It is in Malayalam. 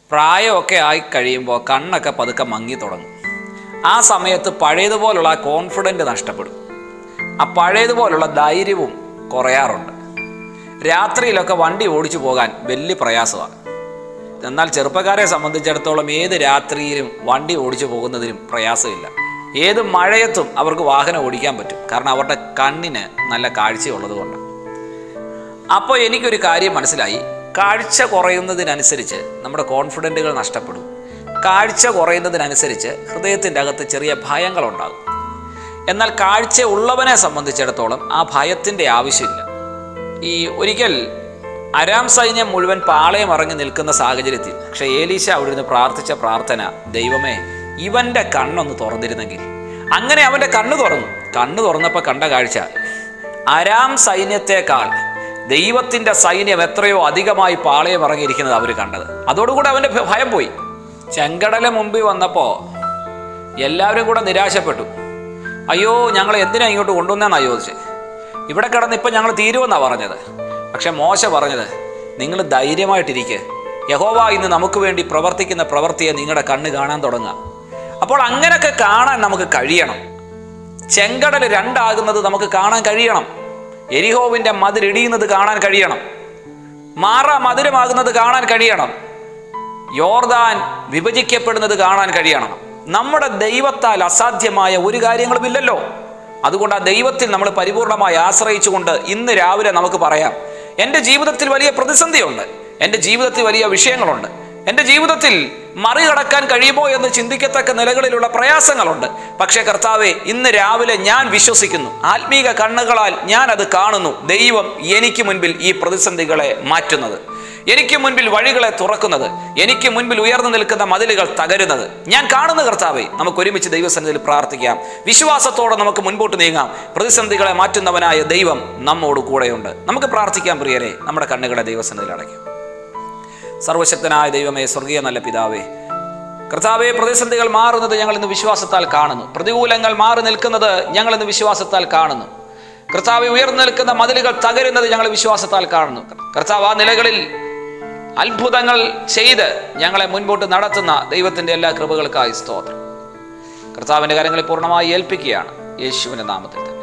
പ്രായമൊക്കെ ആയി കഴിയുമ്പോൾ കണ്ണൊക്കെ പതുക്കെ മങ്ങി തുടങ്ങും ആ സമയത്ത് പഴയതുപോലുള്ള ആ കോൺഫിഡൻറ്റ് നഷ്ടപ്പെടും ആ പഴയതുപോലുള്ള ധൈര്യവും കുറയാറുണ്ട് രാത്രിയിലൊക്കെ വണ്ടി ഓടിച്ചു പോകാൻ വലിയ പ്രയാസമാണ് എന്നാൽ ചെറുപ്പക്കാരെ സംബന്ധിച്ചിടത്തോളം ഏത് രാത്രിയിലും വണ്ടി ഓടിച്ചു പോകുന്നതിനും പ്രയാസമില്ല ഏത് മഴയത്തും അവർക്ക് വാഹനം ഓടിക്കാൻ പറ്റും കാരണം അവരുടെ കണ്ണിന് നല്ല കാഴ്ചയുള്ളത് കൊണ്ട് അപ്പോൾ എനിക്കൊരു കാര്യം മനസ്സിലായി കാഴ്ച കുറയുന്നതിനനുസരിച്ച് നമ്മുടെ കോൺഫിഡൻറ്റുകൾ നഷ്ടപ്പെടും കാഴ്ച കുറയുന്നതിനനുസരിച്ച് ഹൃദയത്തിൻ്റെ അകത്ത് ചെറിയ ഭയങ്ങളുണ്ടാകും എന്നാൽ കാഴ്ച ഉള്ളവനെ സംബന്ധിച്ചിടത്തോളം ആ ഭയത്തിൻ്റെ ആവശ്യമില്ല ഈ ഒരിക്കൽ അരാം സൈന്യം മുഴുവൻ പാളയം ഇറങ്ങി നിൽക്കുന്ന സാഹചര്യത്തിൽ പക്ഷെ ഏലീശ അവിടെ നിന്ന് പ്രാർത്ഥിച്ച പ്രാർത്ഥന ദൈവമേ ഇവൻ്റെ കണ്ണൊന്ന് തുറന്നിരുന്നെങ്കിൽ അങ്ങനെ അവൻ്റെ കണ്ണ് തുറന്നു കണ്ണ് തുറന്നപ്പോൾ കണ്ട കാഴ്ച അരാം സൈന്യത്തെക്കാൾ ദൈവത്തിൻ്റെ സൈന്യം എത്രയോ അധികമായി പാളയം ഇറങ്ങിയിരിക്കുന്നത് അവർ കണ്ടത് അതോടുകൂടി അവൻ്റെ ഭയം പോയി ചെങ്കടല മുമ്പിൽ വന്നപ്പോൾ എല്ലാവരും കൂടെ നിരാശപ്പെട്ടു അയ്യോ ഞങ്ങൾ എന്തിനാ ഇങ്ങോട്ട് കൊണ്ടുവന്നെന്നാണ് ചോദിച്ചത് ഇവിടെ കിടന്ന് ഇപ്പം ഞങ്ങൾ തീരുമെന്നാണ് പറഞ്ഞത് പക്ഷെ മോശ പറഞ്ഞത് നിങ്ങൾ ധൈര്യമായിട്ടിരിക്കുക യഹോവ ഇന്ന് നമുക്ക് വേണ്ടി പ്രവർത്തിക്കുന്ന പ്രവൃത്തിയെ നിങ്ങളുടെ കണ്ണ് കാണാൻ തുടങ്ങുക അപ്പോൾ അങ്ങനെയൊക്കെ കാണാൻ നമുക്ക് കഴിയണം ചെങ്കടൽ രണ്ടാകുന്നത് നമുക്ക് കാണാൻ കഴിയണം എരിഹോവിൻ്റെ മതിലിടിയുന്നത് കാണാൻ കഴിയണം മാറ മധുരമാകുന്നത് കാണാൻ കഴിയണം യോർദാൻ വിഭജിക്കപ്പെടുന്നത് കാണാൻ കഴിയണം നമ്മുടെ ദൈവത്താൽ അസാധ്യമായ ഒരു കാര്യങ്ങളുമില്ലല്ലോ അതുകൊണ്ട് ആ ദൈവത്തിൽ നമ്മൾ പരിപൂർണമായി ആശ്രയിച്ചുകൊണ്ട് ഇന്ന് രാവിലെ നമുക്ക് പറയാം എൻ്റെ ജീവിതത്തിൽ വലിയ പ്രതിസന്ധിയുണ്ട് എൻ്റെ ജീവിതത്തിൽ വലിയ വിഷയങ്ങളുണ്ട് എൻ്റെ ജീവിതത്തിൽ മറികടക്കാൻ കഴിയുമോ എന്ന് ചിന്തിക്കത്തക്ക നിലകളിലുള്ള പ്രയാസങ്ങളുണ്ട് പക്ഷേ കർത്താവെ ഇന്ന് രാവിലെ ഞാൻ വിശ്വസിക്കുന്നു ആത്മീക കണ്ണുകളാൽ ഞാൻ അത് കാണുന്നു ദൈവം എനിക്ക് മുൻപിൽ ഈ പ്രതിസന്ധികളെ മാറ്റുന്നത് എനിക്ക് മുൻപിൽ വഴികളെ തുറക്കുന്നത് എനിക്ക് മുൻപിൽ ഉയർന്നു നിൽക്കുന്ന മതിലുകൾ തകരുന്നത് ഞാൻ കാണുന്ന കർത്താവെ നമുക്ക് ഒരുമിച്ച് ദൈവസന്നിധിയിൽ പ്രാർത്ഥിക്കാം വിശ്വാസത്തോടെ നമുക്ക് മുൻപോട്ട് നീങ്ങാം പ്രതിസന്ധികളെ മാറ്റുന്നവനായ ദൈവം നമ്മോട് കൂടെയുണ്ട് നമുക്ക് പ്രാർത്ഥിക്കാം പ്രിയരെ നമ്മുടെ കണ്ണുകളെ ദൈവസന്നിധിയിൽ അടയ്ക്കാം സർവശക്തനായ ദൈവമേ സ്വർഗീയ നല്ല പിതാവേ കർത്താവെ പ്രതിസന്ധികൾ മാറുന്നത് ഞങ്ങൾ ഇന്ന് വിശ്വാസത്താൽ കാണുന്നു പ്രതികൂലങ്ങൾ മാറി നിൽക്കുന്നത് ഞങ്ങൾ ഇന്ന് വിശ്വാസത്താൽ കാണുന്നു കർത്താവ് ഉയർന്നു നിൽക്കുന്ന മതിലുകൾ തകരുന്നത് ഞങ്ങൾ വിശ്വാസത്താൽ കാണുന്നു കർത്താവ് ആ നിലകളിൽ അത്ഭുതങ്ങൾ ചെയ്ത് ഞങ്ങളെ മുൻപോട്ട് നടത്തുന്ന ദൈവത്തിന്റെ എല്ലാ കൃപകൾക്കായി സ്തോത്രം കർത്താവിന്റെ കാര്യങ്ങളെ പൂർണ്ണമായി ഏൽപ്പിക്കുകയാണ് യേശുവിന്റെ നാമത്തിൽ തന്നെ